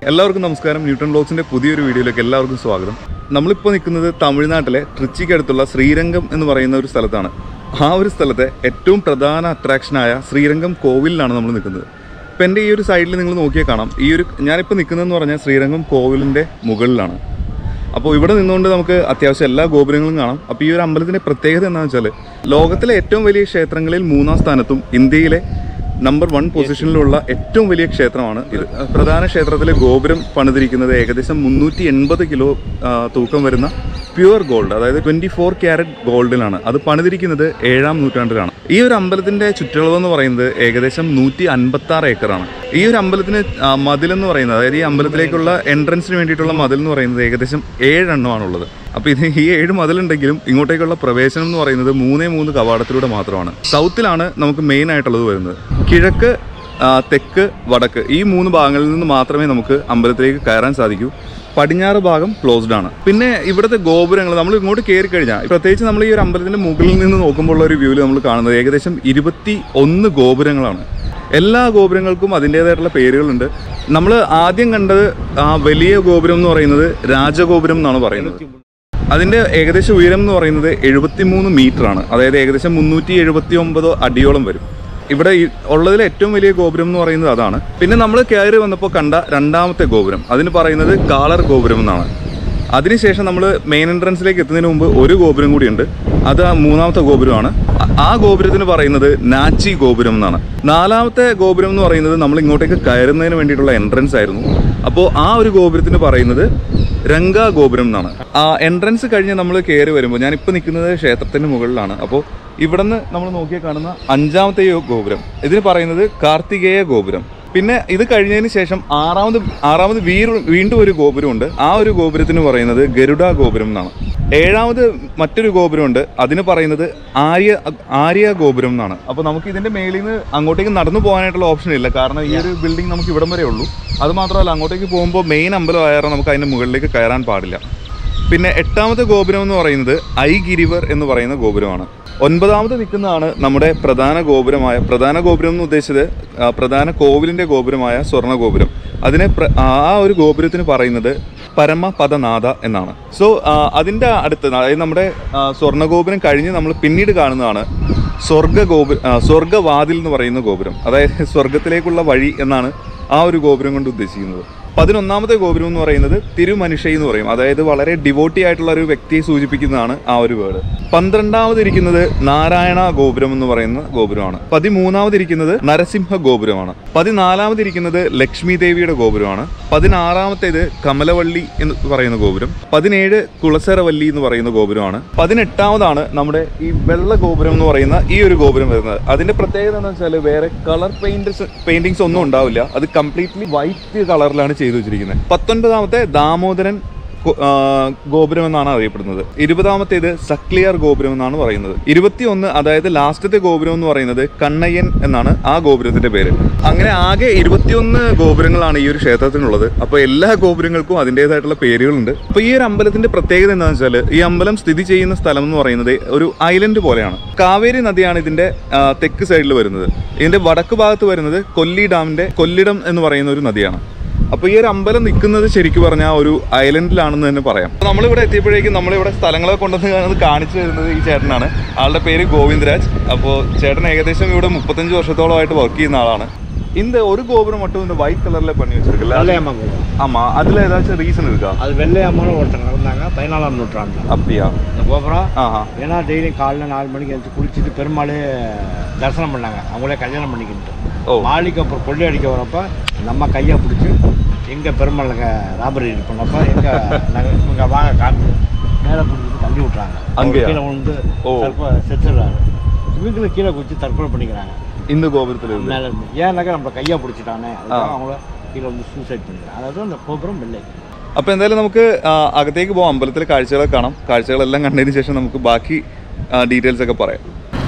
എല്ലാവർക്കും നമസ്കാരം ന്യൂട്ടൺ ബ്ലോഗ്സിന്റെ പുതിയൊരു വീഡിയോയിലേക്ക് എല്ലാവർക്കും സ്വാഗതം നമ്മളിപ്പോൾ നിൽക്കുന്നത് തമിഴ്നാട്ടിലെ ട്രിച്ചിക്കടുത്തുള്ള ശ്രീരംഗം എന്ന് പറയുന്ന ഒരു സ്ഥലത്താണ് ആ ഒരു സ്ഥലത്തെ ഏറ്റവും പ്രധാന അട്രാക്ഷനായ ശ്രീരംഗം കോവിലിലാണ് നമ്മൾ നിൽക്കുന്നത് ഇപ്പം എൻ്റെ ഈ ഒരു സൈഡിൽ നിങ്ങൾ നോക്കിയാൽ കാണാം ഈ ഒരു ഞാനിപ്പോൾ നിൽക്കുന്നതെന്ന് പറഞ്ഞാൽ ശ്രീരംഗം കോവിലിൻ്റെ മുകളിലാണ് അപ്പോൾ ഇവിടെ നിന്നുകൊണ്ട് നമുക്ക് അത്യാവശ്യം എല്ലാ ഗോപുരങ്ങളും കാണാം അപ്പോൾ ഈ ഒരു അമ്പലത്തിൻ്റെ പ്രത്യേകത എന്താണെന്ന് വെച്ചാൽ ലോകത്തിലെ ഏറ്റവും വലിയ ക്ഷേത്രങ്ങളിൽ മൂന്നാം സ്ഥാനത്തും ഇന്ത്യയിലെ നമ്പർ വൺ പൊസിഷനിലുള്ള ഏറ്റവും വലിയ ക്ഷേത്രമാണ് ഇത് പ്രധാന ക്ഷേത്രത്തിലെ ഗോപുരം പണിതിരിക്കുന്നത് ഏകദേശം മുന്നൂറ്റി എൺപത് കിലോ ആ, തൂക്കം വരുന്ന പ്യുവർ ഗോൾഡ് അതായത് ട്വൻറ്റി ഫോർ ക്യാരറ്റ് ഗോൾഡിലാണ് അത് പണിതിരിക്കുന്നത് ഏഴാം നൂറ്റാണ്ടിലാണ് ഈ ഒരു അമ്പലത്തിന്റെ ചുറ്റളവ് എന്ന് പറയുന്നത് ഏകദേശം നൂറ്റി അൻപത്തി ആറ് ഏക്കറാണ് ഈ ഒരു അമ്പലത്തിന് ആ, മതിലെന്ന് പറയുന്നത് അതായത് ഈ അമ്പലത്തിലേക്കുള്ള എൻട്രൻസിന് വേണ്ടിയിട്ടുള്ള മതിൽ എന്ന് പറയുന്നത് ഏകദേശം ഏഴെണ്ണമാണുള്ളത് അപ്പോൾ ഇത് ഈ ഏഴ് മതിലുണ്ടെങ്കിലും ഇങ്ങോട്ടേക്കുള്ള പ്രവേശനം എന്ന് പറയുന്നത് മൂന്നേ മൂന്ന് കവാടത്തിലൂടെ മാത്രമാണ് സൗത്തിലാണ് നമുക്ക് മെയിൻ ആയിട്ടുള്ളത് വരുന്നത് കിഴക്ക് ആ, തെക്ക് വടക്ക് ഈ മൂന്ന് ഭാഗങ്ങളിൽ നിന്ന് മാത്രമേ നമുക്ക് അമ്പലത്തിലേക്ക് കയറാൻ സാധിക്കൂ പടിഞ്ഞാറ് ഭാഗം ക്ലോസ്ഡ് ആണ് പിന്നെ ഇവിടുത്തെ ഗോപുരങ്ങൾ നമ്മൾ ഇങ്ങോട്ട് കയറി കഴിഞ്ഞാൽ പ്രത്യേകിച്ച് നമ്മൾ ഈ ഒരു അമ്പലത്തിന്റെ മുകളിൽ നിന്ന് നോക്കുമ്പോൾ ഉള്ള ഒരു വ്യൂവിൽ നമ്മൾ കാണുന്നത് ഏകദേശം ഇരുപത്തി ഒന്ന് ഗോപുരങ്ങളാണ് എല്ലാ ഗോപുരങ്ങൾക്കും അതിൻ്റേതായിട്ടുള്ള പേരുകളുണ്ട് നമ്മൾ ആദ്യം കണ്ടത് ആ വലിയ ഗോപുരം എന്ന് പറയുന്നത് രാജഗോപുരം എന്നാണ് പറയുന്നത് അതിന്റെ ഏകദേശം ഉയരം എന്ന് പറയുന്നത് എഴുപത്തിമൂന്ന് മീറ്റർ ആണ് അതായത് ഏകദേശം മുന്നൂറ്റി എഴുപത്തി ഒമ്പത് അടിയോളം വരും ഇവിടെ ഈ ഉള്ളതിൽ ഏറ്റവും വലിയ ഗോപുരം എന്ന് പറയുന്നത് അതാണ് പിന്നെ നമ്മൾ കയറി വന്നപ്പോൾ കണ്ട രണ്ടാമത്തെ ഗോപുരം അതിന് പറയുന്നത് കാളർ ഗോപുരം എന്നാണ് അതിനുശേഷം നമ്മൾ മെയിൻ എൻട്രൻസിലേക്ക് എത്തുന്നതിന് മുമ്പ് ഒരു ഗോപുരം കൂടിയുണ്ട് അത് ആ മൂന്നാമത്തെ ഗോപുരമാണ് ആ- ആ ഗോപുരത്തിന് പറയുന്നത് നാച്ചി ഗോപുരം എന്നാണ് നാലാമത്തെ ഗോപുരം എന്ന് പറയുന്നത് നമ്മൾ ഇങ്ങോട്ടേക്ക് കയറുന്നതിന് വേണ്ടിയിട്ടുള്ള എൻട്രൻസ് ആയിരുന്നു അപ്പോൾ ആ ഒരു ഗോപുരത്തിന് പറയുന്നത് രംഗ ഗോപുരം എന്നാണ് ആ എൻട്രൻസ് കഴിഞ്ഞ് നമ്മൾ കയറി വരുമ്പോൾ ഞാനിപ്പോൾ നിൽക്കുന്നത് ക്ഷേത്രത്തിന് മുകളിലാണ് അപ്പോൾ ഇവിടുന്ന് നമ്മൾ നോക്കിയാൽ കാണുന്ന അഞ്ചാമത്തെ ഈ ഗോപുരം ഇതിന് പറയുന്നത് കാർത്തികേയ ഗോപുരം പിന്നെ ഇത് കഴിഞ്ഞതിന് ശേഷം ആറാമത് ആറാമത് വീർ വീണ്ടും ഒരു ഗോപുരമുണ്ട് ആ ഒരു ഗോപുരത്തിന് പറയുന്നത് ഗരുഡ ഗോപുരം എന്നാണ് ഏഴാമത് മറ്റൊരു ഗോപുരമുണ്ട് അതിന് പറയുന്നത് ആര്യ ആര്യ ഗോപുരം എന്നാണ് അപ്പോൾ നമുക്ക് ഇതിന്റെ മേളിൽ നിന്ന് അങ്ങോട്ടേക്ക് നടന്നു പോകാനായിട്ടുള്ള ഓപ്ഷൻ ഇല്ല കാരണം ഈ ഒരു ബിൽഡിംഗ് നമുക്ക് ഇവിടം വരെ ഉള്ളൂ അത് മാത്രമല്ല അങ്ങോട്ടേക്ക് പോകുമ്പോൾ മെയിൻ അമ്പലം ആയാലും നമുക്ക് അതിന്റെ മുകളിലേക്ക് കയറാൻ പാടില്ല പിന്നെ എട്ടാമത്തെ ഗോപുരം എന്ന് പറയുന്നത് ഐ ഗിരിവർ എന്ന് പറയുന്ന ഗോപുരമാണ് ഒൻപതാമത് നിൽക്കുന്നതാണ് നമ്മുടെ പ്രധാന ഗോപുരമായ പ്രധാന ഗോപുരം എന്ന് ഉദ്ദേശിച്ചത് ആ, പ്രധാന കോവിലിന്റെ ഗോപുരമായ സ്വർണ്ണ ഗോപുരം അതിനെ പ്ര- ആ ഒരു ഗോപുരത്തിന് പറയുന്നത് പരമപദനാഥ എന്നാണ് സോ അതിൻ്റെ അടുത്ത് അതായത് നമ്മുടെ ആ, സ്വർണ്ണ ഗോപുരം കഴിഞ്ഞ് നമ്മൾ പിന്നീട് കാണുന്നതാണ് സ്വർഗ ഗോപുര ആ, സ്വർഗവാതിൽ എന്ന് പറയുന്ന ഗോപുരം അതായത് സ്വർഗത്തിലേക്കുള്ള വഴി എന്നാണ് ആ ഒരു ഗോപുരം കൊണ്ട് ഉദ്ദേശിക്കുന്നത് പതിനൊന്നാമത്തെ ഗോപുരം എന്ന് പറയുന്നത് തിരുമനുഷ്യ എന്ന് പറയും അതായത് വളരെ ഡിവോട്ടി ആയിട്ടുള്ള ഒരു വ്യക്തിയെ സൂചിപ്പിക്കുന്നതാണ് ആ ഒരു വേർഡ് പന്ത്രണ്ടാമത് ഇരിക്കുന്നത് നാരായണ ഗോപുരം എന്ന് പറയുന്ന ഗോപുരമാണ് പതിമൂന്നാമത് ഇരിക്കുന്നത് നരസിംഹ ഗോപുരമാണ് പതിനാലാമത് ഇരിക്കുന്നത് ലക്ഷ്മി ദേവിയുടെ ഗോപുരമാണ് പതിനാറാമത്തേത് കമലവള്ളി എന്ന് പറയുന്ന ഗോപുരം പതിനേഴ് കുളസരവല്ലി എന്ന് പറയുന്ന ഗോപുരമാണ് പതിനെട്ടാമതാണ് നമ്മുടെ ഈ വെള്ള ഗോപുരം എന്ന് പറയുന്ന ഈ ഒരു ഗോപുരം വരുന്നത് അതിന്റെ പ്രത്യേകത എന്ന് വെച്ചാൽ വേറെ കളർ പെയിന്റ്സ് പെയിന്റിങ്സ് ഒന്നും ഉണ്ടാവില്ല അത് കംപ്ലീറ്റ്ലി വൈറ്റ് കളറിലാണ് ചെയ്തു വെച്ചിരിക്കുന്നത് പത്തൊൻപതാമത്തെ ദാമോദരൻ ഗോ- ആ, ഗോപുരം എന്നാണ് അറിയപ്പെടുന്നത് ഇരുപതാമത്തേത് സക്ലിയർ ഗോപുരം എന്നാണ് പറയുന്നത് ഇരുപത്തിയൊന്ന് അതായത് ലാസ്റ്റത്തെ ഗോപുരം എന്ന് പറയുന്നത് കണ്ണയ്യൻ എന്നാണ് ആ ഗോപുരത്തിന്റെ പേര് അങ്ങനെ ആകെ ഇരുപത്തിയൊന്ന് ഗോപുരങ്ങളാണ് ഈ ഒരു ക്ഷേത്രത്തിനുള്ളത് അപ്പോൾ എല്ലാ ഗോപുരങ്ങൾക്കും അതിൻ്റെതായിട്ടുള്ള പേരുകളുണ്ട് അപ്പോൾ ഈ ഒരു അമ്പലത്തിന്റെ പ്രത്യേകത എന്താണെന്ന് വെച്ചാൽ ഈ അമ്പലം സ്ഥിതി ചെയ്യുന്ന സ്ഥലം എന്ന് പറയുന്നത് ഒരു ഐലൻഡ് പോലെയാണ് കാവേരി നദിയാണ് ഇതിന്റെ ആ, തെക്ക് സൈഡിൽ വരുന്നത് ഇതിന്റെ വടക്ക് ഭാഗത്ത് വരുന്നത് കൊല്ലി ഡാമിന്റെ കൊല്ലിടം എന്ന് പറയുന്ന ഒരു നദിയാണ് അപ്പോൾ ഈ ഒരു അമ്പലം നിൽക്കുന്നത് ശരിക്കും പറഞ്ഞാൽ ഒരു ഐലൻഡിലാണെന്ന് തന്നെ പറയാം അപ്പോൾ നമ്മളിവിടെ എത്തിയപ്പോഴേക്കും നമ്മളിവിടെ സ്ഥലങ്ങളെ കൊണ്ടുവന്ന് കാണിച്ചു തരുന്നത് ഈ ചേട്ടനാണ് ആളുടെ പേര് ഗോവിന്ദരാജ് അപ്പോൾ ചേട്ടൻ ഏകദേശം ഇവിടെ മുപ്പത്തഞ്ച് വർഷത്തോളമായിട്ട് വർക്ക് ചെയ്യുന്ന ആളാണ് இந்த ஒரு கோபுரம் மட்டும் இந்த ஒயிட் கலர்ல பண்ணி வச்சிருக்குல்ல வெள்ளையம்மா கோபுரம் ஆமா அதுல ஏதாச்சும் ரீசன் இருக்கா அது வெள்ளையம்மான்னு ஒருத்தங்க இருந்தாங்க பதினாலாம் நூற்றாண்டு அப்படியா இந்த கோபுரம் ஆஹா ஏன்னா டெய்லியும் காலைல நாலு மணிக்கு எழுந்து குளிச்சுட்டு பெருமாளே தரிசனம் பண்ணாங்க அவங்களே கல்யாணம் பண்ணிக்கிட்டு ஓ மாளிகை அப்புறம் கொள்ளை அடிக்க வரப்ப நம்ம கையை பிடிச்சி எங்கே பெருமாள் ராபரி பண்ணப்ப எங்கே நாங்கள் இவங்க வாங்க காமி மேலே பிடிச்சிட்டு தள்ளி விட்றாங்க அங்கேயா? கீழே விழுந்து ஓ. தற்கொலை செத்துடுறாரு இவங்களும் கீழே குச்சி தற்கொலை பண்ணிக்கிறாங்க இந்த கோபுரத்துல இருந்து மேலே இருந்து ஏன்னாக்கா நம்மளை கையை பிடிச்சிட்டானே அதுக்காக ஆ. அவங்கள கீழே வந்து சூசைட் பண்ணிக்கிறாங்க அதாவது அந்த கோபுரம் வெள்ளை അപ്പൊ എന്തായാലും നമുക്ക് ആ, അകത്തേക്ക് പോകാം അമ്പലത്തിലെ കാഴ്ചകളൊക്കെ കാണാം കാഴ്ചകളെല്ലാം കണ്ടതിന് ശേഷം നമുക്ക് ബാക്കി ഡീറ്റെയിൽസ് ഒക്കെ പറയാം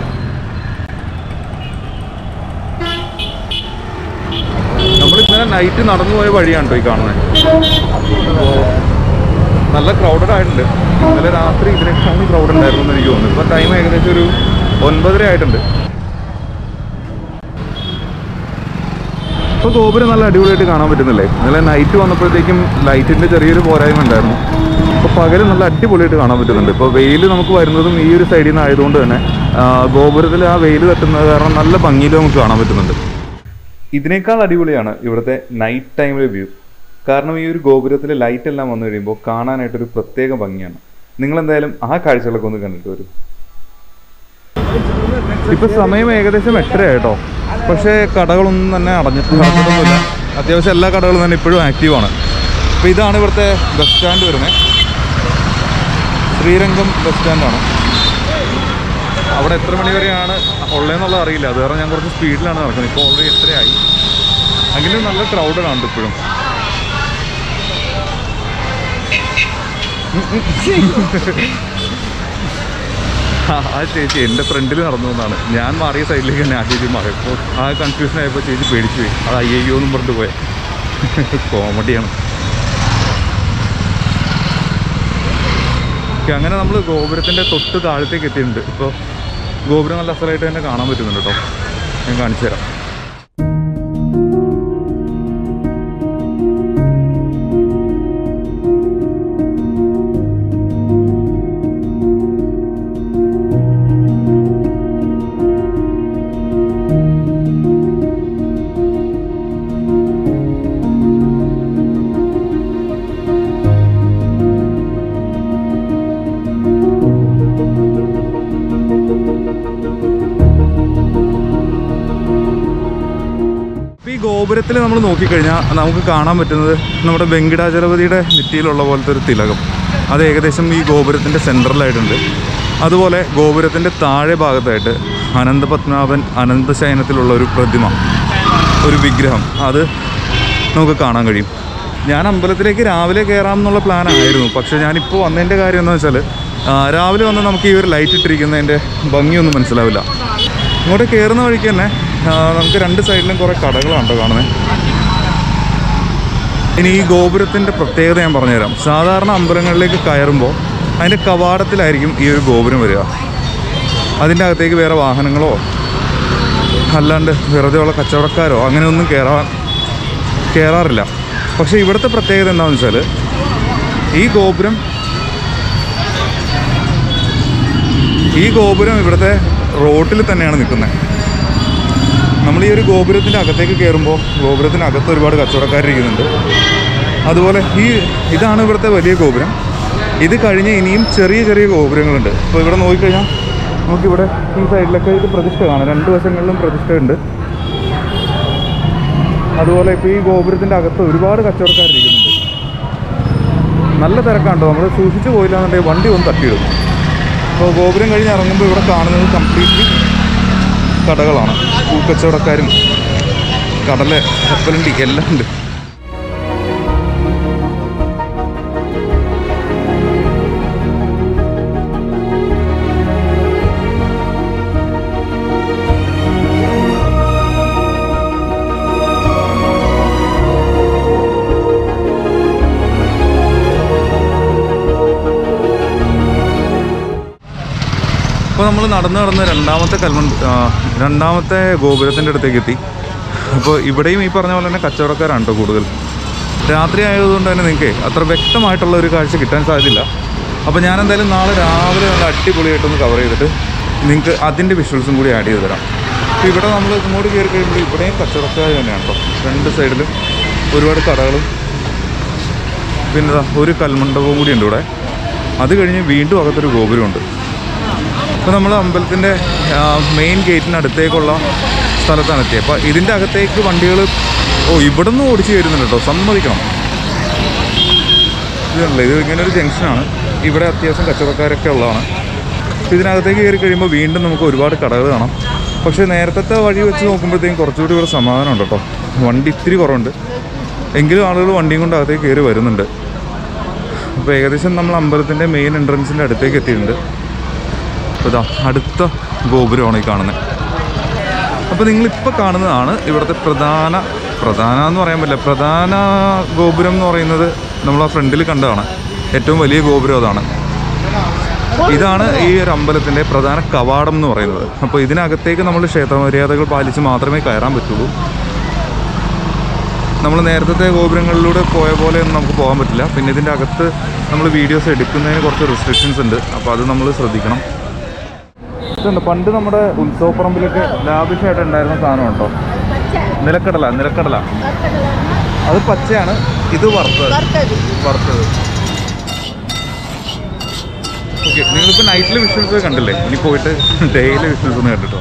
നമ്മൾ ഇന്നലെ നൈറ്റ് നടന്നു പോയ വഴിയാണ് കേട്ടോ ഈ കാണുന്നത് അപ്പോൾ നല്ല ക്രൗഡഡ് ആയിട്ടുണ്ട് ഇന്നലെ രാത്രി ഇതിനേക്കാളും ക്രൗഡ് ഉണ്ടായിരുന്നു എന്ന് എനിക്ക് തോന്നുന്നു ഇപ്പൊ ടൈം ഏകദേശം ഒരു ഒൻപതര ആയിട്ടുണ്ട് ഇപ്പോൾ ഗോപുരം നല്ല അടിപൊളിയായിട്ട് കാണാൻ പറ്റുന്നില്ലേ ഇന്നലെ നൈറ്റ് വന്നപ്പോഴത്തേക്കും ലൈറ്റിൻ്റെ ചെറിയൊരു പോരായ്മ ഉണ്ടായിരുന്നു ഇപ്പോൾ പകൽ നല്ല അടിപൊളിയായിട്ട് കാണാൻ പറ്റുന്നുണ്ട് ഇപ്പോൾ വെയിൽ നമുക്ക് വരുന്നതും ഈ ഒരു സൈഡിൽ നിന്ന് ആയതുകൊണ്ട് തന്നെ ആ, ഗോപുരത്തിൽ ആ വെയിൽ തട്ടുന്നത് കാരണം നല്ല ഭംഗിയിൽ നമുക്ക് കാണാൻ പറ്റുന്നുണ്ട് ഇതിനേക്കാൾ അടിപൊളിയാണ് ഇവിടുത്തെ നൈറ്റ് ടൈമിലെ വ്യൂ കാരണം ഈ ഒരു ഗോപുരത്തിൽ ലൈറ്റ് എല്ലാം വന്നു കഴിയുമ്പോൾ കാണാനായിട്ടൊരു പ്രത്യേക ഭംഗിയാണ് നിങ്ങൾ എന്തായാലും ആ കാഴ്ചകളൊക്കെ ഒന്ന് കണ്ടിട്ട് വരും ഇപ്പൊ സമയം ഏകദേശം എട്ടര കേട്ടോ പക്ഷേ കടകളൊന്നും തന്നെ അടഞ്ഞിട്ട് അടഞ്ഞിട്ടൊന്നുമില്ല അത്യാവശ്യം എല്ലാ കടകളും തന്നെ ഇപ്പോഴും ആക്റ്റീവാണ് അപ്പോൾ ഇതാണ് ഇവിടുത്തെ ബസ് സ്റ്റാൻഡ് വരുന്നത് ശ്രീരംഗം ബസ് സ്റ്റാൻഡാണ് അവിടെ എത്ര മണി വരെയാണ് ഉള്ളതെന്നുള്ളത് അറിയില്ല അത് കാരണം ഞാൻ കുറച്ച് സ്പീഡിലാണ് നടക്കുന്നത് ഇപ്പോൾ ഓൾറെഡി എത്രയായി എങ്കിലും നല്ല ക്രൗഡാണ് ഇപ്പോഴും ആ ആ ചേച്ചി എൻ്റെ ഫ്രണ്ടിൽ നടന്നു എന്നാണ് ഞാൻ മാറിയ സൈഡിലേക്ക് തന്നെ ആ ചേച്ചി മാറിയപ്പോൾ ആ കൺഫ്യൂഷൻ ആയപ്പോൾ ചേച്ചി പേടിച്ചു പോയി അത് അയ്യോ എന്നും പറഞ്ഞിട്ട് പോയെ കോമഡിയാണ് ഓക്കെ, അങ്ങനെ നമ്മൾ ഗോപുരത്തിൻ്റെ തൊട്ട് താഴത്തേക്ക് എത്തിയിട്ടുണ്ട് ഇപ്പോൾ ഗോപുരം നല്ല അസലായിട്ട് തന്നെ കാണാൻ പറ്റുന്നുണ്ട് കേട്ടോ ഞാൻ കാണിച്ചു തരാം ഇപ്പൊ ഈ ഗോപുരത്തിൽ നമ്മൾ നോക്കിക്കഴിഞ്ഞാൽ നമുക്ക് കാണാൻ പറ്റുന്നത് നമ്മുടെ വെങ്കിടാചലപതിയുടെ നെറ്റിയിലുള്ള പോലത്തെ ഒരു തിലകം അത് ഏകദേശം ഈ ഗോപുരത്തിൻ്റെ സെൻട്രലായിട്ടുണ്ട് അതുപോലെ ഗോപുരത്തിൻ്റെ താഴെ ഭാഗത്തായിട്ട് അനന്തപത്മനാഭൻ അനന്തശയനത്തിലുള്ള ഒരു പ്രതിമ ഒരു വിഗ്രഹം അത് നമുക്ക് കാണാൻ കഴിയും ഞാൻ അമ്പലത്തിലേക്ക് രാവിലെ കയറാം എന്നുള്ള പ്ലാൻ ആയിരുന്നു പക്ഷേ ഞാനിപ്പോൾ വന്നതിൻ്റെ കാര്യം എന്താ വെച്ചാൽ ആ, രാവിലെ വന്ന് നമുക്ക് ഈ ഒരു ലൈറ്റ് ഇട്ടിരിക്കുന്നതിൻ്റെ ഭംഗിയൊന്നും മനസ്സിലാവില്ല ഇങ്ങോട്ട് കയറുന്ന വഴിക്ക് തന്നെ ആ, നമുക്ക് രണ്ട് സൈഡിലും കുറേ കടകളാണ് കേട്ടോ കാണുന്നത് ഇനി ഈ ഗോപുരത്തിൻ്റെ പ്രത്യേകത ഞാൻ പറഞ്ഞുതരാം സാധാരണ അമ്പലങ്ങളിലേക്ക് കയറുമ്പോൾ അതിൻ്റെ കവാടത്തിലായിരിക്കും ഈ ഒരു ഗോപുരം വരിക അതിൻ്റെ അകത്തേക്ക് വേറെ വാഹനങ്ങളോ അല്ലാണ്ട് വെറുതെ ഉള്ള കച്ചവടക്കാരോ അങ്ങനെയൊന്നും കയറാൻ കയറാറില്ല പക്ഷേ ഇവിടുത്തെ പ്രത്യേകത എന്താണെന്ന് വെച്ചാൽ ഈ ഗോപുരം ഈ ഗോപുരം ഇവിടുത്തെ റോട്ടിൽ തന്നെയാണ് നിൽക്കുന്നത് നമ്മൾ ഈ ഒരു ഗോപുരത്തിൻ്റെ അകത്തേക്ക് കയറുമ്പോൾ ഗോപുരത്തിനകത്ത് ഒരുപാട് കച്ചവടക്കാരിരിക്കുന്നുണ്ട് അതുപോലെ ഈ ഇതാണ് ഇവിടുത്തെ വലിയ ഗോപുരം ഇത് കഴിഞ്ഞ് ഇനിയും ചെറിയ ചെറിയ ഗോപുരങ്ങളുണ്ട് അപ്പോൾ ഇവിടെ നോക്കിക്കഴിഞ്ഞാൽ നമുക്കിവിടെ ഈ സൈഡിലൊക്കെ ഇത് പ്രതിഷ്ഠ കാണാം രണ്ട് വശങ്ങളിലും പ്രതിഷ്ഠ ഉണ്ട് അതുപോലെ ഇപ്പോൾ ഈ ഗോപുരത്തിൻ്റെ അകത്ത് ഒരുപാട് കച്ചവടക്കാരിരിക്കുന്നുണ്ട് നല്ല തിരക്കാണ് കേട്ടോ നമ്മൾ സൂക്ഷിച്ചു പോയില്ല എന്നുണ്ടെങ്കിൽ വണ്ടി ഒന്ന് തട്ടിയിടും അപ്പോൾ ഗോപുരം കഴിഞ്ഞ് ഇറങ്ങുമ്പോൾ ഇവിടെ കാണുന്നത് കംപ്ലീറ്റ്ലി കടകളാണ് പൂക്കച്ചവടക്കാരും കടല കപ്പലണ്ടി എല്ലാം ഉണ്ട് അപ്പോൾ നമ്മൾ നടന്ന് നടന്ന് രണ്ടാമത്തെ കൽമൺ ആ, രണ്ടാമത്തെ ഗോപുരത്തിൻ്റെ അടുത്തേക്ക് എത്തി അപ്പോൾ ഇവിടെയും ഈ പറഞ്ഞ പോലെ തന്നെ കച്ചവടക്കാരാണ് കേട്ടോ കൂടുതൽ രാത്രി ആയതുകൊണ്ട് തന്നെ നിങ്ങൾക്ക് അത്ര വ്യക്തമായിട്ടുള്ള ഒരു കാഴ്ച കിട്ടാൻ സാധ്യതയില്ല അപ്പോൾ ഞാൻ എന്തായാലും നാളെ രാവിലെ നല്ല അടിപൊളിയായിട്ടൊന്ന് കവർ ചെയ്തിട്ട് നിങ്ങൾക്ക് അതിൻ്റെ വിഷ്വൽസും കൂടി ആഡ് ചെയ്ത് തരാം അപ്പോൾ ഇവിടെ നമ്മൾ ഇങ്ങോട്ട് കയറി കഴിയുമ്പോൾ ഇവിടെയും കച്ചവടക്കാർ തന്നെയാണ് കേട്ടോ രണ്ട് സൈഡിലും ഒരുപാട് കടകളും പിന്നെ ദാ ഒരു കൽമണ്ഡപവും കൂടി ഉണ്ട് ഇവിടെ അത് കഴിഞ്ഞ് വീണ്ടും അകത്തൊരു ഗോപുരമുണ്ട് ഇപ്പോൾ നമ്മൾ അമ്പലത്തിൻ്റെ മെയിൻ ഗേറ്റിനടുത്തേക്കുള്ള സ്ഥലത്താണ് എത്തിയത് അപ്പോൾ ഇതിൻ്റെ അകത്തേക്ക് വണ്ടികൾ ഓ ഇവിടെ നിന്ന് ഓടിച്ച് കയറുന്നുണ്ട് കേട്ടോ സമ്മതിക്കണം ഇതല്ല ഇത് ഇങ്ങനെ ഒരു ജംഗ്ഷനാണ് ഇവിടെ അത്യാവശ്യം കച്ചവടക്കാരൊക്കെ ഉള്ളതാണ് അപ്പോൾ ഇതിനകത്തേക്ക് കയറി കഴിയുമ്പോൾ വീണ്ടും നമുക്ക് ഒരുപാട് കടകൾ കാണാം പക്ഷേ നേരത്തെ വഴി വെച്ച് നോക്കുമ്പോഴത്തേക്കും കുറച്ചുകൂടി ഇവിടെ സമാധാനമുണ്ട് കേട്ടോ വണ്ടി ഇത്തിരി കുറവുണ്ട് എങ്കിലും ആളുകൾ വണ്ടിയും കൊണ്ട് അകത്തേക്ക് കയറി വരുന്നുണ്ട് അപ്പോൾ ഏകദേശം നമ്മൾ അമ്പലത്തിൻ്റെ മെയിൻ എൻട്രൻസിൻ്റെ അടുത്തേക്ക് എത്തിയിട്ടുണ്ട് അപ്പോൾ ഇതാ അടുത്ത ഗോപുരമാണ് ഈ കാണുന്നത് അപ്പോൾ നിങ്ങളിപ്പോൾ കാണുന്നതാണ് ഇവിടുത്തെ പ്രധാന പ്രധാന എന്ന് പറയാൻ പറ്റില്ല പ്രധാന ഗോപുരം എന്ന് പറയുന്നത് നമ്മൾ ആ ഫ്രണ്ടിൽ കണ്ടതാണ് ഏറ്റവും വലിയ ഗോപുരം അതാണ് ഇതാണ് ഈ ഒരു അമ്പലത്തിൻ്റെ പ്രധാന കവാടം എന്ന് പറയുന്നത് അപ്പോൾ ഇതിനകത്തേക്ക് നമ്മൾ ക്ഷേത്രമര്യാദകൾ പാലിച്ച് മാത്രമേ കയറാൻ പറ്റുള്ളൂ നമ്മൾ നേരത്തെ ഗോപുരങ്ങളിലൂടെ പോയ പോലെ ഒന്നും നമുക്ക് പോകാൻ പറ്റില്ല പിന്നെ ഇതിൻ്റെ അകത്ത് നമ്മൾ വീഡിയോസ് എടുക്കുന്നതിന് കുറച്ച് റെസ്ട്രിക്ഷൻസ് ഉണ്ട് അപ്പോൾ അത് നമ്മൾ ശ്രദ്ധിക്കണം ഇതുണ്ട് പണ്ട് നമ്മുടെ ഉത്സവപ്പറമ്പിലൊക്കെ ലാഭിഷമായിട്ട് ഉണ്ടായിരുന്ന സാധനം ഉണ്ടോ നിലക്കടല നിലക്കടല അത് പച്ചയാണ് ഇത് വറുത്തത് വറുത്തത് വറുത്തത് ഓക്കെ നിങ്ങളിപ്പോൾ നൈറ്റിൽ വിഷ്വൽസ് കണ്ടില്ലേ ഇനി പോയിട്ട് ഡെയിലി വിഷ്വൽസ് ഒന്ന് കണ്ടിട്ടോ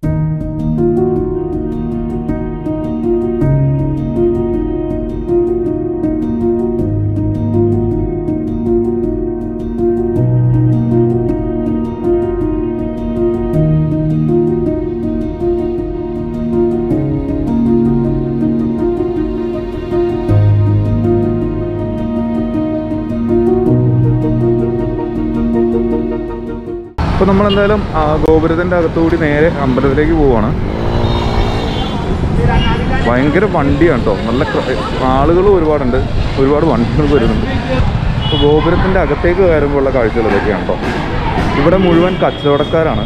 ഇപ്പോൾ നമ്മളെന്തായാലും ആ ഗോപുരത്തിൻ്റെ അകത്തുകൂടി നേരെ അമ്പലത്തിലേക്ക് പോവാണ് ഭയങ്കര വണ്ടിയാണ് കേട്ടോ നല്ല ആളുകളും ഒരുപാടുണ്ട് ഒരുപാട് വണ്ടികൾ വരുന്നുണ്ട് അപ്പോൾ ഗോപുരത്തിൻ്റെ അകത്തേക്ക് കയറുമ്പോഴുള്ള കാഴ്ചകൾ ഇതൊക്കെയാണ് കേട്ടോ ഇവിടെ മുഴുവൻ കച്ചവടക്കാരാണ്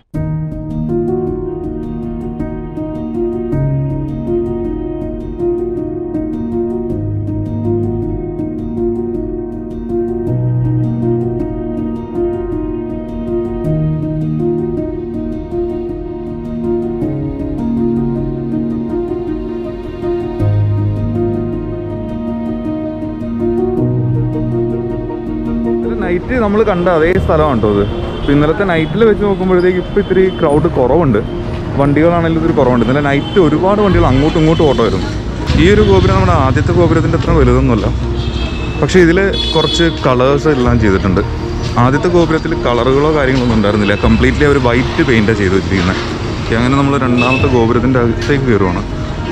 നൈറ്റ് നമ്മൾ കണ്ട അതേ സ്ഥലമാണ് കേട്ടോ ഇത് അപ്പോൾ ഇന്നലത്തെ നൈറ്റിൽ വെച്ച് നോക്കുമ്പോഴത്തേക്ക് ഇപ്പോൾ ഇത്തിരി ക്രൗഡ് കുറവുണ്ട് വണ്ടികളാണെങ്കിലും ഇത്തിരി കുറവുണ്ട് ഇന്നലെ നൈറ്റ് ഒരുപാട് വണ്ടികൾ അങ്ങോട്ടും ഇങ്ങോട്ടും ഓട്ടോ വരുന്നു ഈ ഒരു ഗോപുരം നമ്മുടെ ആദ്യത്തെ ഗോപുരത്തിൻ്റെ അത്ര വലുതൊന്നുമല്ല പക്ഷേ ഇതിൽ കുറച്ച് കളേഴ്സ് എല്ലാം ചെയ്തിട്ടുണ്ട് ആദ്യത്തെ ഗോപുരത്തിൽ കളറുകളോ കാര്യങ്ങളൊന്നും ഉണ്ടായിരുന്നില്ല കംപ്ലീറ്റ്ലി അവർ വൈറ്റ് പെയിൻറ്റാണ് ചെയ്ത് വെച്ചിരിക്കുന്നത് ഓക്കെ, അങ്ങനെ നമ്മൾ രണ്ടാമത്തെ ഗോപുരത്തിൻ്റെ അകത്തേക്ക് കയറുവാണ്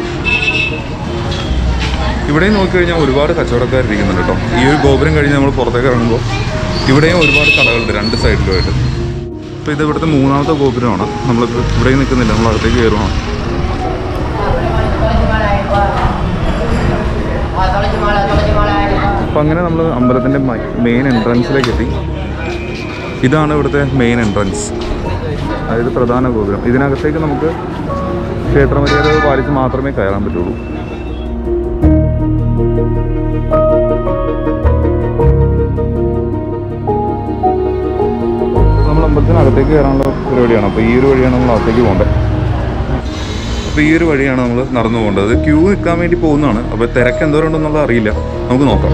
ഇവിടെയും നോക്കിക്കഴിഞ്ഞാൽ ഒരുപാട് കച്ചവടക്കാരിരിക്കുന്നുണ്ട് കേട്ടോ ഈ ഒരു ഗോപുരം കഴിഞ്ഞ് നമ്മൾ പുറത്തേക്ക് ഇറങ്ങുമ്പോൾ ഇവിടെയും ഒരുപാട് കടകളുണ്ട് രണ്ട് സൈഡിലുമായിട്ട് അപ്പോൾ ഇത് ഇവിടുത്തെ മൂന്നാമത്തെ ഗോപുരമാണ് നമ്മളിപ്പോൾ ഇവിടെയും നിൽക്കുന്നില്ല നമ്മൾ അകത്തേക്ക് കയറുവാണ് അപ്പോൾ അങ്ങനെ നമ്മൾ അമ്പലത്തിൻ്റെ മെയിൻ എൻട്രൻസിലേക്ക് എത്തി ഇതാണ് ഇവിടുത്തെ മെയിൻ എൻട്രൻസ് അതായത് പ്രധാന ഗോപുരം ഇതിനകത്തേക്ക് നമുക്ക് ക്ഷേത്രമര്യാദകൾ പാലിച്ച് മാത്രമേ കയറാൻ പറ്റുള്ളൂ നമ്മൾ അമ്പലത്തിനകത്തേക്ക് കയറാനുള്ള പരിപാടിയാണ് അപ്പോൾ ഈ ഒരു വഴിയാണ് നമ്മൾ അകത്തേക്ക് പോകേണ്ടത് അപ്പോൾ ഈ ഒരു വഴിയാണ് നമ്മൾ നടന്നു പോകേണ്ടത് ക്യൂ നിൽക്കാൻ വേണ്ടി പോകുന്നതാണ് അപ്പോൾ തിരക്ക് എന്തോരം ഉണ്ടെന്നുള്ളത് അറിയില്ല നമുക്ക് നോക്കാം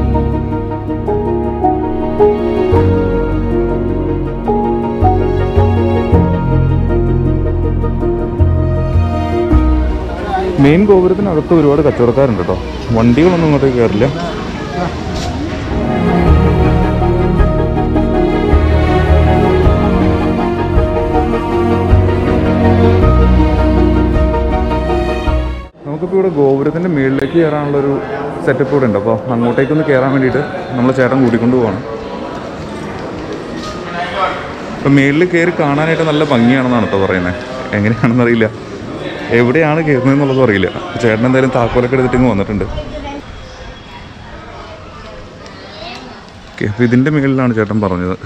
മെയിൻ ഗോപുരത്തിനകത്ത് ഒരുപാട് കച്ചവടക്കാരുണ്ട് കേട്ടോ വണ്ടികളൊന്നും ഇങ്ങോട്ടേക്ക് കയറില്ല നമുക്കിപ്പോൾ ഇവിടെ ഗോപുരത്തിൻ്റെ മുകളിലേക്ക് കയറാനുള്ളൊരു സെറ്റപ്പ് ഇവിടെ ഉണ്ട് അപ്പോൾ അങ്ങോട്ടേക്കൊന്ന് കയറാൻ വേണ്ടിയിട്ട് നമ്മൾ ചേട്ടൻ കൂട്ടിക്കൊണ്ട് പോവാണ് ഇപ്പം മേളിൽ കയറി കാണാനായിട്ട് നല്ല ഭംഗിയാണെന്നാണ് കേട്ടോ പറയുന്നത് എങ്ങനെയാണെന്ന് അറിയില്ല എവിടെയാണ് കയറുന്നതെന്നുള്ളതും അറിയില്ല ചേട്ടൻ എന്തായാലും താക്കോലൊക്കെ എടുത്തിട്ട് ഇങ്ങ് വന്നിട്ടുണ്ട് ഓക്കെ അപ്പോൾ ഇതിൻ്റെ മുകളിലാണ് ചേട്ടൻ പറഞ്ഞത്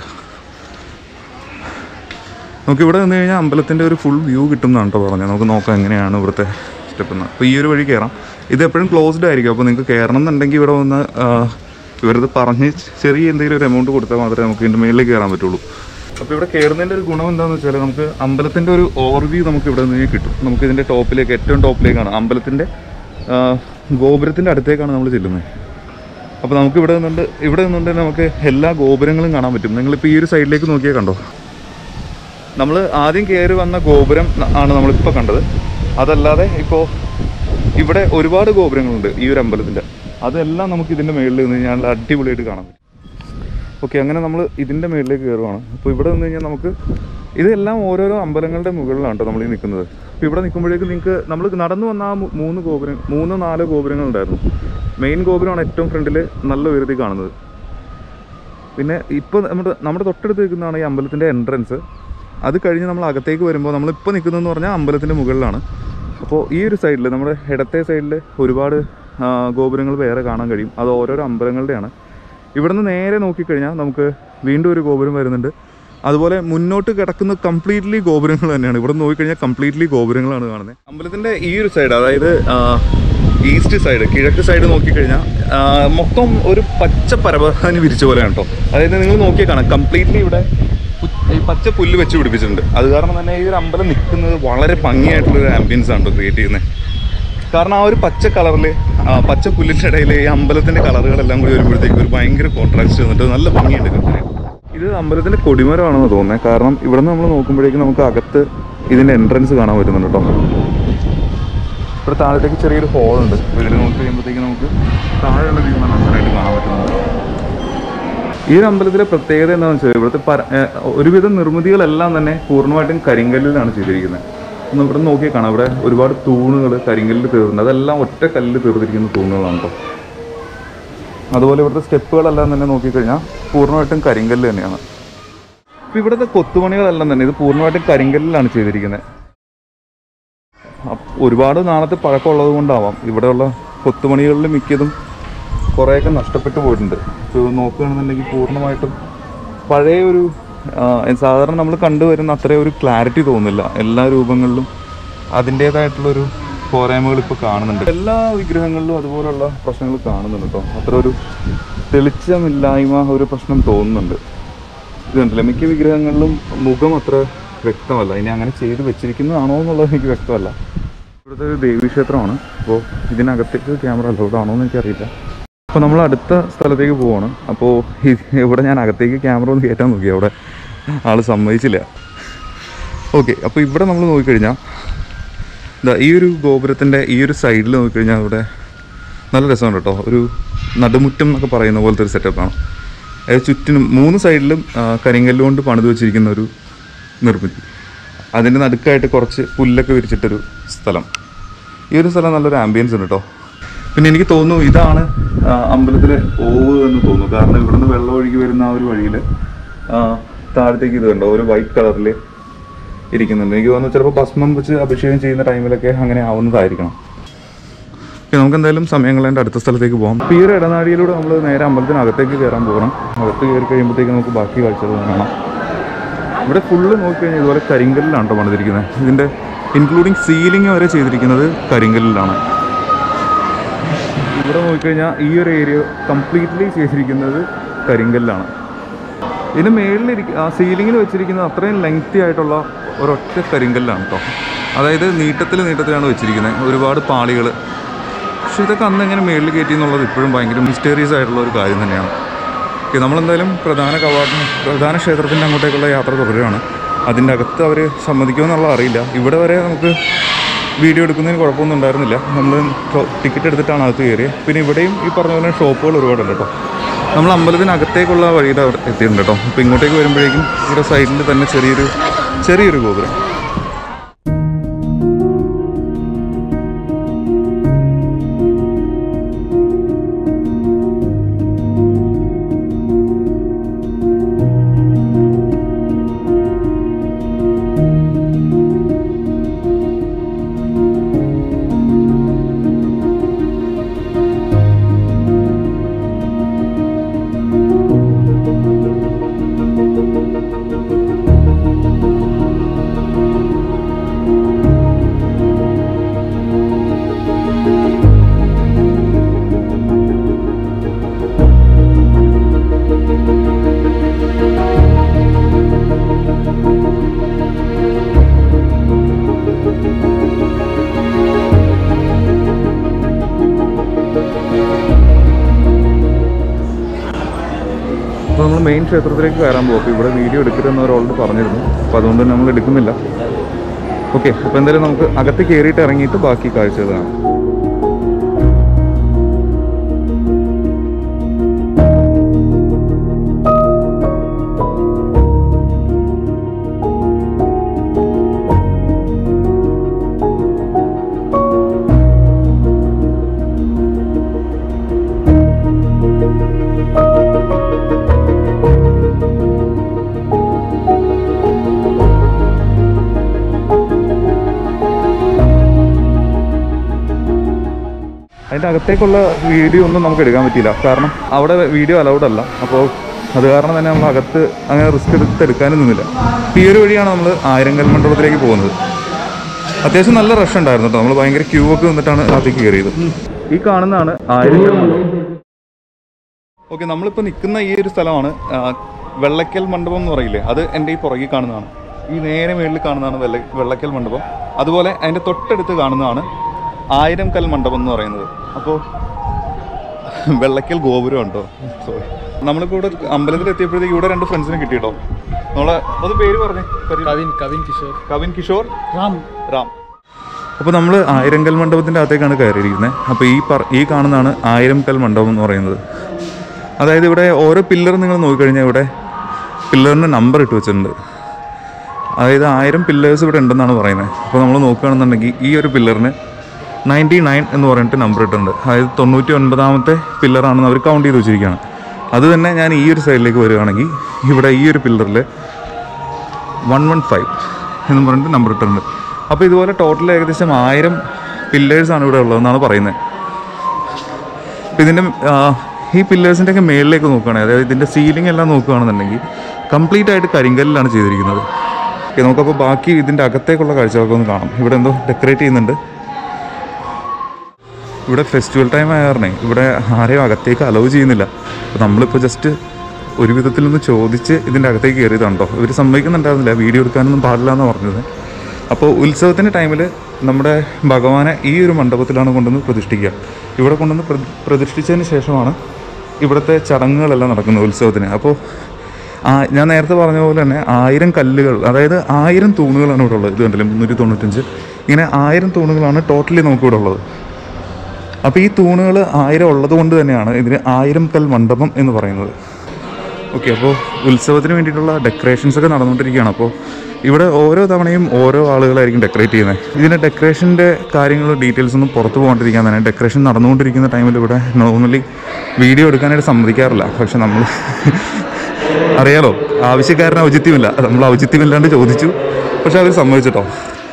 നമുക്ക് ഇവിടെ നിന്ന് കഴിഞ്ഞാൽ അമ്പലത്തിൻ്റെ ഒരു ഫുൾ വ്യൂ കിട്ടും എന്നാണ് കേട്ടോ പറഞ്ഞത് നമുക്ക് നോക്കാം എങ്ങനെയാണ് ഇവിടുത്തെ സ്റ്റെപ്പ് എന്ന് അപ്പോൾ ഈ ഒരു വഴി കയറാം ഇത് എപ്പോഴും ക്ലോസ്ഡ് ആയിരിക്കും അപ്പോൾ നിങ്ങൾക്ക് കയറണം എന്നുണ്ടെങ്കിൽ ഇവിടെ വന്ന് ആ, ഇവരത് പറഞ്ഞ് ചെറിയ എന്തെങ്കിലും ഒരു എമൗണ്ട് കൊടുത്താൽ മാത്രമേ നമുക്ക് ഇതിൻ്റെ മുകളിൽ കയറാൻ പറ്റുള്ളൂ അപ്പോൾ ഇവിടെ കയറുന്നതിൻ്റെ ഒരു ഗുണം എന്താണെന്ന് വെച്ചാൽ നമുക്ക് അമ്പലത്തിൻ്റെ ഒരു ഓവർവ്യൂ നമുക്ക് ഇവിടെ നിന്ന് കിട്ടും നമുക്ക് ഇതിൻ്റെ ടോപ്പിലേക്ക് ഏറ്റവും ടോപ്പിലേക്കാണ് അമ്പലത്തിൻ്റെ ആ, ഗോപുരത്തിൻ്റെ അടുത്തേക്കാണ് നമ്മൾ ചെല്ലുന്നത് അപ്പോൾ നമുക്ക് ഇവിടെ നിന്നുണ്ട് ഇവിടെ നിന്നുകൊണ്ട് നമുക്ക് എല്ലാ ഗോപുരങ്ങളും കാണാൻ പറ്റും നിങ്ങളിപ്പോൾ ഈ ഒരു സൈഡിലേക്ക് നോക്കിയാൽ കണ്ടോ നമ്മൾ ആദ്യം കയറി വന്ന ഗോപുരം ന- ആണ് നമ്മളിപ്പോൾ കണ്ടത് അതല്ലാതെ ഇപ്പോൾ ഇവിടെ ഒരുപാട് ഗോപുരങ്ങളുണ്ട് ഈ ഒരു അമ്പലത്തിൻ്റെ അതെല്ലാം നമുക്ക് ഇതിൻ്റെ മുകളിൽ നിന്ന് കഴിഞ്ഞാൽ നല്ല അടിപൊളിയായിട്ട് കാണാൻ പറ്റും ഓക്കെ അങ്ങനെ നമ്മൾ ഇതിൻ്റെ മുകളിലേക്ക് കയറുവാണ് അപ്പോൾ ഇവിടെ നിന്ന് കഴിഞ്ഞാൽ നമുക്ക് ഇതെല്ലാം ഓരോരോ അമ്പലങ്ങളുടെ മുകളിലാണ് കേട്ടോ നമ്മൾ ഈ നിൽക്കുന്നത് അപ്പോൾ ഇവിടെ നിൽക്കുമ്പോഴേക്കും നിങ്ങൾക്ക് നമ്മൾ നടന്നു വന്ന ആ മൂ- മൂന്ന് ഗോപുരം മൂന്ന് നാല് ഗോപുരങ്ങളുണ്ടായിരുന്നു മെയിൻ ഗോപുരമാണ് ഏറ്റവും ഫ്രണ്ടിൽ നല്ല ഉയരത്തിൽ കാണുന്നത് പിന്നെ ഇപ്പോൾ നമ്മുടെ നമ്മുടെ തൊട്ടടുത്ത് നിൽക്കുന്നതാണ് ഈ അമ്പലത്തിൻ്റെ എൻട്രൻസ് അത് കഴിഞ്ഞ് നമ്മൾ അകത്തേക്ക് വരുമ്പോൾ നമ്മളിപ്പോൾ നിൽക്കുന്നതെന്ന് പറഞ്ഞാൽ അമ്പലത്തിൻ്റെ മുകളിലാണ് അപ്പോൾ ഈ ഒരു സൈഡിൽ നമ്മുടെ ഇടത്തെ സൈഡിൽ ഒരുപാട് ആ, ഗോപുരങ്ങൾ വേറെ കാണാൻ കഴിയും അത് ഓരോരോ അമ്പലങ്ങളുടെയാണ് ഇവിടുന്ന് നേരെ നോക്കിക്കഴിഞ്ഞാൽ നമുക്ക് വീണ്ടും ഒരു ഗോപുരം വരുന്നുണ്ട് അതുപോലെ മുന്നോട്ട് കിടക്കുന്ന കംപ്ലീറ്റ്ലി ഗോപുരങ്ങൾ തന്നെയാണ് ഇവിടെ നോക്കിക്കഴിഞ്ഞാൽ കംപ്ലീറ്റ്ലി ഗോപുരങ്ങളാണ് കാണുന്നത് അമ്പലത്തിൻ്റെ ഈ ഒരു സൈഡ് അതായത് ആ, ഈസ്റ്റ് സൈഡ് കിഴക്ക് സൈഡ് നോക്കിക്കഴിഞ്ഞാൽ ആ, മൊത്തം ഒരു പച്ച പരവതാനി വിരിച്ച പോലെയാണ് കേട്ടോ അതായത് നിങ്ങൾ നോക്കിയാൽ കാണാം കംപ്ലീറ്റ്ലി ഇവിടെ പു- ഈ പച്ച പുല്ല് വെച്ച് പിടിപ്പിച്ചിട്ടുണ്ട് അത് കാരണം തന്നെ ഈ ഒരു അമ്പലം നിൽക്കുന്നത് വളരെ ഭംഗിയായിട്ടുള്ള ഒരു ആംബിയൻസ് ആണ് കേട്ടോ ക്രിയേറ്റ് ചെയ്യുന്നത് കാരണം ആ ഒരു പച്ച കളറിൽ പച്ച പുല്ലിൻ്റെ ഇടയിൽ ഈ അമ്പലത്തിൻ്റെ കളറുകളെല്ലാം കൂടി വരുമ്പോഴത്തേക്ക് ഒരു ഭയങ്കര കോൺട്രാക്സ്റ്റ് വന്നിട്ട് നല്ല ഭംഗിയുണ്ട് കാണാൻ. ഇത് അമ്പലത്തിൻ്റെ കൊടിമരമാണെന്ന് തോന്നുന്നത് കാരണം ഇവിടെ നിന്ന് നമ്മൾ നോക്കുമ്പോഴേക്കും നമുക്ക് അകത്ത് ഇതിൻ്റെ എൻട്രൻസ് കാണാൻ പറ്റുന്നുണ്ട് കേട്ടോ ഇവിടെ താഴത്തേക്ക് ചെറിയൊരു ഹോൾ ഉണ്ട് വീട് നോക്കി കഴിയുമ്പോഴത്തേക്ക് നമുക്ക് താഴെയുള്ള വ്യൂ നന്നായിട്ട് കാണാൻ പറ്റുന്നുണ്ട് ഈ ഒരു അമ്പലത്തിലെ പ്രത്യേകത എന്താണെന്ന് വെച്ചാൽ ഇവിടുത്തെ പര ഏഹ് ഒരുവിധം നിർമ്മിതികളെല്ലാം തന്നെ പൂർണ്ണമായിട്ടും കരിങ്കല്ലിലാണ് ചെയ്തിരിക്കുന്നത് ഒന്ന് ഇവിടെ നോക്കിയാൽ കാണാം ഇവിടെ ഒരുപാട് തൂണുകൾ കരിങ്കല്ലിൽ തീർന്നിട്ടുണ്ട് അതെല്ലാം ഒറ്റ കല്ലിൽ തീർത്തിരിക്കുന്ന തൂണുകളാണ് കേട്ടോ അതുപോലെ ഇവിടുത്തെ സ്റ്റെപ്പുകളെല്ലാം തന്നെ നോക്കിക്കഴിഞ്ഞാൽ പൂർണ്ണമായിട്ടും കരിങ്കല്ല് തന്നെയാണ് ഇപ്പം ഇവിടുത്തെ കൊത്തുപണികളെല്ലാം തന്നെ ഇത് പൂർണ്ണമായിട്ടും കരിങ്കല്ലിലാണ് ചെയ്തിരിക്കുന്നത് അപ്പ് ഒരുപാട് നാളത്തെ പഴക്കമുള്ളത് കൊണ്ടാവാം ഇവിടെയുള്ള കൊത്തുപണികളിൽ മിക്കതും കുറേയൊക്കെ നഷ്ടപ്പെട്ടു പോയിട്ടുണ്ട് ഇപ്പോൾ നോക്കുകയാണെന്നുണ്ടെങ്കിൽ പൂർണ്ണമായിട്ടും പഴയ ഒരു ആ, സാധാരണ നമ്മൾ കണ്ടുവരുന്ന അത്രയും ഒരു ക്ലാരിറ്റി തോന്നുന്നില്ല എല്ലാ രൂപങ്ങളിലും അതിൻ്റേതായിട്ടുള്ളൊരു പോരായ്മകൾ ഇപ്പോൾ കാണുന്നുണ്ട് എല്ലാ വിഗ്രഹങ്ങളിലും അതുപോലുള്ള പ്രശ്നങ്ങൾ കാണുന്നുണ്ട് കേട്ടോ അത്ര ഒരു തെളിച്ചമില്ലായ്മ ഒരു പ്രശ്നം തോന്നുന്നുണ്ട് ഇത് കണ്ടില്ല മിക്ക വിഗ്രഹങ്ങളിലും മുഖം അത്ര വ്യക്തമല്ല ഇനി അങ്ങനെ ചെയ്ത് വെച്ചിരിക്കുന്നതാണോ എന്നുള്ളത് എനിക്ക് വ്യക്തമല്ല ഇവിടുത്തെ ഒരു ദേവീക്ഷേത്രമാണ് അപ്പോൾ ഇതിനകത്തേക്ക് ക്യാമറ അലൗഡ് ആണോ എന്ന് എനിക്കറിയില്ല അപ്പോൾ നമ്മൾ അടുത്ത സ്ഥലത്തേക്ക് പോവാണ് അപ്പോൾ ഇവിടെ ഞാൻ അകത്തേക്ക് ക്യാമറ ഒന്ന് കയറ്റാൻ നോക്കി അവിടെ ആൾ സമ്മതിച്ചില്ല ഓക്കെ അപ്പോൾ ഇവിടെ നമ്മൾ നോക്കിക്കഴിഞ്ഞാൽ ഇതാ ഈ ഒരു ഗോപുരത്തിൻ്റെ ഈ ഒരു സൈഡിൽ നോക്കിക്കഴിഞ്ഞാൽ ഇവിടെ നല്ല രസമുണ്ട് കേട്ടോ ഒരു നടുമുറ്റം എന്നൊക്കെ പറയുന്ന പോലത്തെ ഒരു സെറ്റപ്പാണ് അതായത് ചുറ്റിനും മൂന്ന് സൈഡിലും ആ, കരിങ്കല്ല് കൊണ്ട് പണിത് വെച്ചിരിക്കുന്ന ഒരു നിർമ്മിതി അതിൻ്റെ നടുക്കായിട്ട് കുറച്ച് പുല്ലൊക്കെ വിരിച്ചിട്ടൊരു സ്ഥലം ഈ ഒരു സ്ഥലം നല്ലൊരു ആംബിയൻസ് ഉണ്ട് കേട്ടോ പിന്നെ എനിക്ക് തോന്നുന്നു ഇതാണ് ആ, അമ്പലത്തിലെ ഓവ് എന്ന് തോന്നുന്നു കാരണം ഇവിടുന്ന് വെള്ളം ഒഴുകി വരുന്ന ആ ഒരു വഴിയിൽ താഴത്തേക്ക് ഇത് കണ്ടോ ഒരു വൈറ്റ് കളറിൽ ഇരിക്കുന്നുണ്ട് എനിക്ക് തോന്നുന്നു ചിലപ്പോൾ ഭസ്മം വെച്ച് അഭിഷേകം ചെയ്യുന്ന ടൈമിലൊക്കെ അങ്ങനെ ആവുന്നതായിരിക്കണം ഓക്കെ, നമുക്ക് എന്തായാലും സമയം കളയേണ്ട അടുത്ത സ്ഥലത്തേക്ക് പോകാം അപ്പോൾ ഈ ഒരു ഇടനാഴിയിലൂടെ നമ്മൾ നേരെ അമ്പലത്തിനകത്തേക്ക് കയറാൻ പോകണം അകത്ത് കയറി കഴിയുമ്പോഴത്തേക്ക് നമുക്ക് ബാക്കി കാഴ്ചകൾ കാണാം ഇവിടെ ഫുള്ള് നോക്കിക്കഴിഞ്ഞാൽ ഇതുപോലെ കരിങ്കല്ലിലാണ് കേട്ടോ പണിതിരിക്കുന്നത് ഇതിൻ്റെ ഇൻക്ലൂഡിങ് സീലിംഗ് വരെ ചെയ്തിരിക്കുന്നത് കരിങ്കല്ലിലാണ് ഇവിടെ നോക്കിക്കഴിഞ്ഞാൽ ഈ ഒരു ഏരിയ കംപ്ലീറ്റ്ലി ചെയ്തിരിക്കുന്നത് കരിങ്കല്ലാണ് ഇതിന് മേളിലിരിക്ക ആ സീലിങ്ങിൽ വെച്ചിരിക്കുന്നത് അത്രയും ലെങ്തി ആയിട്ടുള്ള ഒരൊറ്റ കരിങ്കല്ലാണ് കേട്ടോ അതായത് നീട്ടത്തിൽ നീട്ടത്തിലാണ് വെച്ചിരിക്കുന്നത് ഒരുപാട് പാളികൾ പക്ഷെ ഇതൊക്കെ അന്ന് എങ്ങനെ മേളിൽ കയറ്റി എന്നുള്ളത് ഇപ്പോഴും ഭയങ്കര മിസ്റ്റീരിയസ് ആയിട്ടുള്ള ഒരു കാര്യം തന്നെയാണ് ഓക്കെ നമ്മളെന്തായാലും പ്രധാന കവാടം പ്രധാന ക്ഷേത്രത്തിൻ്റെ അങ്ങോട്ടേക്കുള്ള യാത്ര തുടരുകയാണ് അതിൻ്റെ അകത്ത് അവർ സമ്മതിക്കുമെന്നുള്ള അറിയില്ല ഇവിടെ വരെ നമുക്ക് വീഡിയോ എടുക്കുന്നതിന് കുഴപ്പമൊന്നും ഉണ്ടായിരുന്നില്ല നമ്മൾ ടിക്കറ്റ് എടുത്തിട്ടാണ് അകത്ത് കയറിയത് പിന്നെ ഇവിടെയും ഈ പറഞ്ഞ പോലെ ഷോപ്പുകൾ ഒരുപാടുണ്ട് കേട്ടോ നമ്മൾ അമ്പലത്തിനകത്തേക്കുള്ള വഴിയുടെ അവിടെ എത്തിയിട്ടുണ്ട് കേട്ടോ അപ്പോൾ ഇങ്ങോട്ടേക്ക് വരുമ്പോഴേക്കും ഇവിടെ സൈഡിൽ തന്നെ ചെറിയൊരു ചെറിയൊരു ഗോപുരം അപ്പോൾ നമ്മൾ മെയിൻ ക്ഷേത്രത്തിലേക്ക് കയറാൻ പോകും അപ്പോൾ ഇവിടെ വീഡിയോ എടുക്കരുതെന്ന് ഒരാളോട് പറഞ്ഞിരുന്നു അപ്പോൾ അതുകൊണ്ട് തന്നെ നമ്മൾ എടുക്കുന്നില്ല ഓക്കെ അപ്പോൾ എന്തായാലും നമുക്ക് അകത്ത് കയറിയിട്ട് ഇറങ്ങിയിട്ട് ബാക്കി കാഴ്ചകൾ കാണാം അതിൻ്റെ അകത്തേക്കുള്ള വീഡിയോ ഒന്നും നമുക്ക് എടുക്കാൻ പറ്റിയില്ല കാരണം അവിടെ വീഡിയോ അലൗഡ് അല്ല അപ്പോൾ അത് കാരണം തന്നെ നമ്മൾ അകത്ത് അങ്ങനെ റിസ്ക് എടുത്ത് എടുക്കാനും നിന്നില്ല അപ്പോൾ ഈ ഒരു വഴിയാണ് നമ്മൾ ആയിരങ്കൽ മണ്ഡപത്തിലേക്ക് പോകുന്നത് അത്യാവശ്യം നല്ല റഷ് ഉണ്ടായിരുന്നു കേട്ടോ നമ്മൾ ഭയങ്കര ക്യൂ ഒക്കെ നിന്നിട്ടാണ് അകത്തേക്ക് കയറിയത് ഈ കാണുന്നതാണ് ആയിരക്കൽ മണ്ഡപം ഓക്കെ നമ്മളിപ്പോൾ നിൽക്കുന്ന ഈ ഒരു സ്ഥലമാണ് ആ, വെള്ളക്കൽ മണ്ഡപം എന്ന് പറയില്ലേ അത് എൻ്റെ ഈ പുറകിൽ കാണുന്നതാണ് ഈ നേരെ മേളിൽ കാണുന്നതാണ് വെള്ള വെള്ളക്കൽ മണ്ഡപം അതുപോലെ അതിൻ്റെ തൊട്ടടുത്ത് കാണുന്നതാണ് ആയിരം കൽ മണ്ഡപം എന്ന് പറയുന്നത് അപ്പോൾ വെള്ളക്കൽ ഗോപുരം ഉണ്ടോ സോറി നമ്മളിപ്പോൾ ഇവിടെ അമ്പലത്തിൽ എത്തിയപ്പോഴത്തേക്ക് ഇവിടെ രണ്ട് ഫ്രണ്ട്സിനെ കിട്ടിയിട്ടോ നമ്മളെ ഒന്ന് പേര് പറഞ്ഞേ കവിൻ കവിൻ കിഷോർ കവിൻ കിഷോർ റാം റാം അപ്പോൾ നമ്മൾ ആയിരംകൽ മണ്ഡപത്തിൻ്റെ അകത്തേക്കാണ് കയറിയിരിക്കുന്നത് അപ്പോൾ ഈ പറ ഈ കാണുന്നതാണ് ആയിരംകൽ മണ്ഡപം എന്ന് പറയുന്നത് അതായത് ഇവിടെ ഓരോ പില്ലർ നിങ്ങൾ നോക്കിക്കഴിഞ്ഞാൽ ഇവിടെ പില്ലറിന് നമ്പർ ഇട്ട് വെച്ചിട്ടുണ്ട് അതായത് ആയിരം പില്ലേഴ്സ് ഇവിടെ ഉണ്ടെന്നാണ് പറയുന്നത് അപ്പോൾ നമ്മൾ നോക്കുകയാണെന്നുണ്ടെങ്കിൽ ഈ ഒരു പില്ലറിന് നയൻറ്റി നയൻ എന്ന് പറഞ്ഞിട്ട് നമ്പർ ഇട്ടിട്ടുണ്ട് അതായത് തൊണ്ണൂറ്റി ഒൻപതാമത്തെ പില്ലറാണെന്ന് അവർ കൗണ്ട് ചെയ്ത് വെച്ചിരിക്കുകയാണ് അത് തന്നെ ഞാൻ ഈ ഒരു സൈഡിലേക്ക് വരികയാണെങ്കിൽ ഇവിടെ ഈ ഒരു പില്ലറിൽ വൺ വൺ ഫൈവ് എന്ന് പറഞ്ഞിട്ട് നമ്പർ ഇട്ടിട്ടുണ്ട് അപ്പോൾ ഇതുപോലെ ടോട്ടൽ ഏകദേശം ആയിരം പില്ലേഴ്സാണ് ഇവിടെ ഉള്ളതെന്നാണ് പറയുന്നത് അപ്പോൾ ഇതിൻ്റെ ആ, ഈ പില്ലേഴ്സിൻ്റെ ഒക്കെ മേളിലേക്ക് നോക്കുകയാണെങ്കിൽ അതായത് ഇതിൻ്റെ സീലിംഗ് എല്ലാം നോക്കുകയാണെന്നുണ്ടെങ്കിൽ കംപ്ലീറ്റ് ആയിട്ട് കരിങ്കല്ലിലാണ് ചെയ്തിരിക്കുന്നത് ഓക്കെ നമുക്കപ്പോൾ ബാക്കി ഇതിൻ്റെ അകത്തേക്കുള്ള കാഴ്ചകളൊക്കെ ഒന്ന് കാണാം ഇവിടെ എന്തോ ഡെക്കറേറ്റ് ചെയ്യുന്നുണ്ട് ഇവിടെ ഫെസ്റ്റിവൽ ടൈം ആയ കാരണേ ഇവിടെ ആരെയും അകത്തേക്ക് അലൗ ചെയ്യുന്നില്ല അപ്പോൾ നമ്മളിപ്പോൾ ജസ്റ്റ് ഒരു വിധത്തിലൊന്ന് ചോദിച്ച് ഇതിൻ്റെ അകത്തേക്ക് കയറിയതാണ്ടോ ഇവർ സമ്മതിക്കുന്നുണ്ടായിരുന്നില്ല വീഡിയോ എടുക്കാനൊന്നും പാടില്ല എന്ന് പറഞ്ഞത് അപ്പോൾ ഉത്സവത്തിൻ്റെ ടൈമിൽ നമ്മുടെ ഭഗവാനെ ഈ ഒരു മണ്ഡപത്തിലാണ് കൊണ്ടുവന്ന് പ്രതിഷ്ഠിക്കുക ഇവിടെ കൊണ്ടുവന്ന് പ്ര- പ്രതിഷ്ഠിച്ചതിന് ശേഷമാണ് ഇവിടുത്തെ ചടങ്ങുകളെല്ലാം നടക്കുന്നത് ഉത്സവത്തിന് അപ്പോൾ ആ ഞാൻ നേരത്തെ പറഞ്ഞ പോലെ തന്നെ ആയിരം കല്ലുകൾ അതായത് ആയിരം തൂണുകളാണ് ഇവിടെ ഉള്ളത് ഇത് കണ്ടില്ലേ മുന്നൂറ്റി തൊണ്ണൂറ്റഞ്ച് ഇങ്ങനെ ആയിരം തൂണുകളാണ് ടോട്ടലി നമുക്കിവിടെ ഉള്ളത് അപ്പോൾ ഈ തൂണുകൾ ആയിരം ഉള്ളത് കൊണ്ട് തന്നെയാണ് ഇതിന് ആയിരം കൽ മണ്ഡപം എന്ന് പറയുന്നത് ഓക്കെ അപ്പോൾ ഉത്സവത്തിന് വേണ്ടിയിട്ടുള്ള ഡെക്കറേഷൻസ് ഒക്കെ നടന്നുകൊണ്ടിരിക്കുകയാണ് അപ്പോൾ ഇവിടെ ഓരോ തവണയും ഓരോ ആളുകളായിരിക്കും ഡെക്കറേറ്റ് ചെയ്യുന്നത് ഇതിൻ്റെ ഡെക്കറേഷൻ്റെ കാര്യങ്ങൾ ഡീറ്റെയിൽസ് ഒന്നും പുറത്ത് പോകാണ്ടിരിക്കാൻ തന്നെ ഡെക്കറേഷൻ നടന്നുകൊണ്ടിരിക്കുന്ന ടൈമിൽ ഇവിടെ നോർമലി വീഡിയോ എടുക്കാനായിട്ട് സമ്മതിക്കാറില്ല പക്ഷെ നമ്മൾ അറിയാലോ ആവശ്യക്കാരന് ഔചിത്യമില്ല നമ്മൾ ഔചിത്യമില്ലാണ്ട് ചോദിച്ചു പക്ഷെ അവർ സമ്മതിച്ചിട്ടോ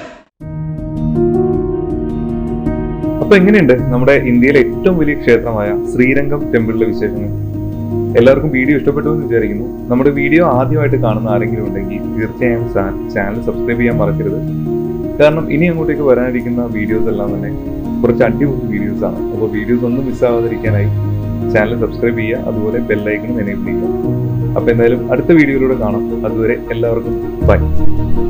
അപ്പൊ എങ്ങനെയുണ്ട് നമ്മുടെ ഇന്ത്യയിലെ ഏറ്റവും വലിയ ക്ഷേത്രമായ ശ്രീരംഗം ടെമ്പിളിലെ വിശേഷങ്ങൾ എല്ലാവർക്കും വീഡിയോ ഇഷ്ടപ്പെട്ടു എന്ന് വിചാരിക്കുന്നു നമ്മുടെ വീഡിയോ ആദ്യമായിട്ട് കാണുന്ന ആരെങ്കിലും ഉണ്ടെങ്കിൽ തീർച്ചയായും ചാനൽ സബ്സ്ക്രൈബ് ചെയ്യാൻ മറക്കരുത് കാരണം ഇനി അങ്ങോട്ടേക്ക് വരാനിരിക്കുന്ന വീഡിയോസ് എല്ലാം തന്നെ കുറച്ച് അടിപൊളി വീഡിയോസ് ആണ് അപ്പോൾ വീഡിയോസ് ഒന്നും മിസ്സാവാതിരിക്കാനായി ചാനൽ സബ്സ്ക്രൈബ് ചെയ്യുക അതുപോലെ ബെല്ലൈക്കനും എനേബിൾ ചെയ്യുക അപ്പോൾ എന്തായാലും അടുത്ത വീഡിയോയിലൂടെ കാണാം അതുവരെ എല്ലാവർക്കും ബൈ